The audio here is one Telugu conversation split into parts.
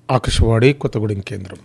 ఆకాశవాణి కొత్తగూడెం కేంద్రం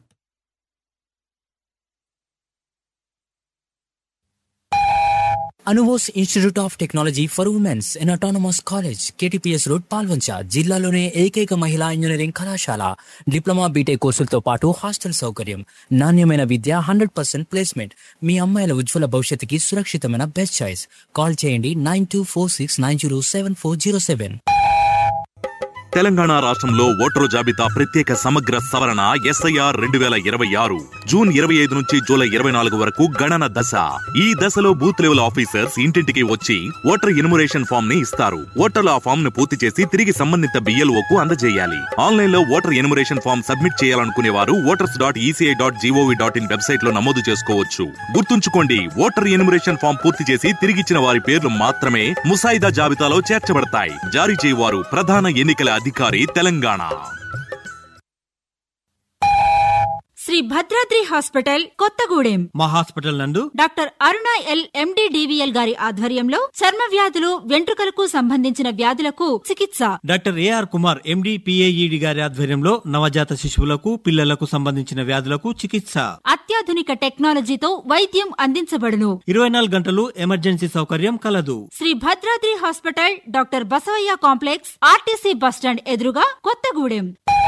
Anubose institute of technology for womens in autonomous college KTPS road Paloncha జిల్లాలోనే ఏకైక మహిళా ఇంజనీరింగ్ కళాశాల డిప్లొమా బీటెక్ కోర్సులతో పాటు హాస్టల్ సౌకర్యం నాణ్యమైన విద్య హండ్రెడ్ పర్సెంట్ ప్లేస్మెంట్ మీ అమ్మాయిల ఉజ్వల భవిష్యత్తుకి సురక్షితమైన బెస్ట్ చాయిస్ కాల్ చేయండి nine two four six nine zero seven four zero seven Telangana రాష్ట్రంలో ఓటరు జాబితా ప్రత్యేక సమగ్ర సవరణ ఎస్ఐఆర్ రెండు వేల ఇరవై ఆరు జూన్ ఇరవై ఐదు నుంచి జూలై ఇరవై నాలుగు వరకు గణన దశ ఈ దశలో బూత్ లెవెల్ ఆఫీసర్స్ ఇంటింటికి వచ్చి ఓటర్ ఇనుమరేషన్ ఫామ్ ని ఇస్తారు ఓటర్లు ఆ ఫామ్ ను పూర్తి చేసి తిరిగి సంబంధిత BLO కు అందజేయాలి ఆన్లైన్ లో ఓటర్ ఎనుమరేషన్ ఫామ్ సబ్మిట్ చేయాలనుకునే వారు voters dot ECI dot GOV dot in website లో నమోదు చేసుకోవచ్చు గుర్తుంచుకోండి ఓటర్ ఎనుమరేషన్ ఫామ్ పూర్తి చేసి తిరిగిచ్చిన వారి పేర్లు మాత్రమే ముసాయిదా జాబితాలో చేర్చబడతాయి జారీ చేయవారు ప్రధాన ఎన్నికల అధికారి తెలంగాణ శ్రీ భద్రాద్రి హాస్పిటల్ కొత్తగూడెం మా హాస్పిటల్ నందు doctor Aruna L MD DVL గారి ఆధ్వర్యంలో చర్మ వ్యాధులు వెంట్రుకలకు సంబంధించిన వ్యాధులకు చికిత్స doctor AR Kumar MD PAED గారి ఆధ్వర్యంలో నవజాత శిశువులకు పిల్లలకు సంబంధించిన వ్యాధులకు చికిత్స అత్యాధునిక టెక్నాలజీతో వైద్యం అందించబడును ఇరవై నాలుగు గంటలు ఎమర్జెన్సీ సౌకర్యం కలదు Shri Bhadradri hospital doctor Basavaiah complex RTC bus stand ఎదురుగా కొత్తగూడెం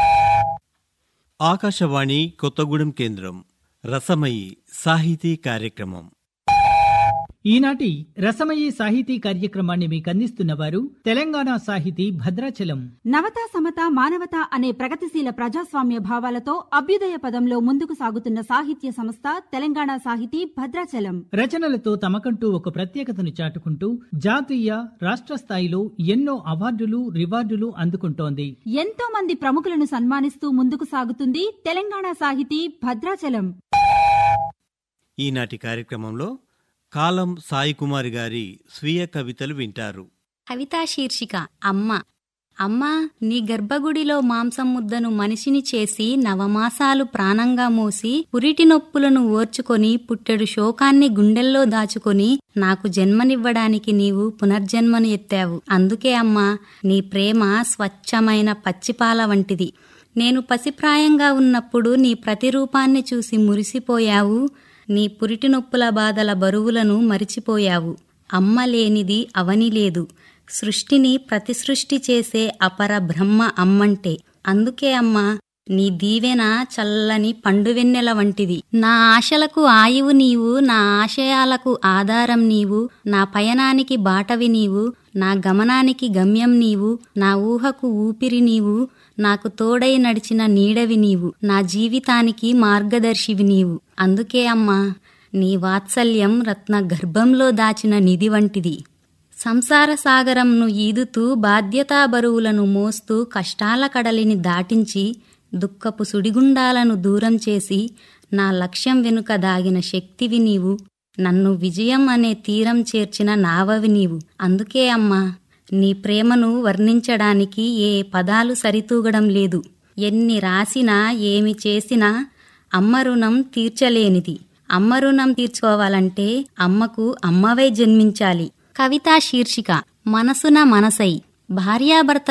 ఆకాశవాణి కొత్తగూడెం కేంద్రం రసమయి సాహితీ కార్యక్రమం ఈనాటి రసమయీ సాహితీ కార్యక్రమాన్ని మీకు అందిస్తున్న వారు తెలంగాణ సాహితీ భద్రాచలం నవత సమత మానవత అనే ప్రగతిశీల ప్రజాస్వామ్య భావాలతో అభ్యుదయ పదంలో ముందుకు సాగుతున్న సాహిత్య సంస్థ తెలంగాణ సాహితీ భద్రాచలం రచనలతో తమకంటూ ఒక ప్రత్యేకతను చాటుకుంటూ జాతీయ రాష్ట్ర స్థాయిలో ఎన్నో అవార్డులు రివార్డులు అందుకుంటోంది ఎంతో మంది ప్రముఖులను సన్మానిస్తూ ముందుకు సాగుతుంది తెలంగాణ సాహితీ భద్రాచలం ఈనాటి కార్యక్రమంలో కాలం సాయి కుమార్ గారి స్వీయ కవితలు వింటారు కవితా శీర్షిక అమ్మ అమ్మ నీ గర్భగుడిలో మాంసం ముద్దను మనిషిని చేసి నవమాసాలు ప్రాణంగా మోసి పురిటి నొప్పులను ఓర్చుకొని పుట్టెడు శోకాన్ని గుండెల్లో దాచుకొని నాకు జన్మనివ్వడానికి నీవు పునర్జన్మను ఎత్తావు అందుకే అమ్మా నీ ప్రేమ స్వచ్ఛమైన పచ్చిపాల వంటిది నేను పసిప్రాయంగా ఉన్నప్పుడు నీ ప్రతిరూపాన్ని చూసి మురిసిపోయావు నీ పురిటి నొప్పుల బాధల బరువులను మరిచిపోయావు అమ్మ లేనిది అవని లేదు సృష్టిని ప్రతిసృష్టి చేసే అపర బ్రహ్మ అమ్మంటే అందుకే అమ్మ నీ దీవెన చల్లని పండువెన్నెల వంటిది నా ఆశలకు ఆయువు నీవు నా ఆశయాలకు ఆధారం నీవు నా పయనానికి బాటవి నీవు నా గమనానికి గమ్యం నీవు నా ఊహకు ఊపిరి నీవు నాకు తోడై నడిచిన నీడవి నీవు నా జీవితానికి మార్గదర్శివి నీవు అందుకే అమ్మా నీ వాత్సల్యం రత్న గర్భంలో దాచిన నిధి వంటిది సంసార సాగరంను ఈదుతూ బాధ్యతా బరువులను మోస్తూ కష్టాల కడలిని దాటించి దుఃఖపు సుడిగుండాలను దూరం చేసి నా లక్ష్యం వెనుక దాగిన శక్తివి నీవు నన్ను విజయం అనే తీరం చేర్చిన నావవి నీవు అందుకే అమ్మా నీ ప్రేమను వర్ణించడానికి ఏ పదాలు సరితూగడం లేదు ఎన్ని రాసినా ఏమి చేసినా అమ్మ రుణం తీర్చలేనిది అమ్మ రుణం తీర్చుకోవాలంటే అమ్మకు అమ్మవై జన్మించాలి కవితా శీర్షిక మనసున మనసై భార్యాభర్త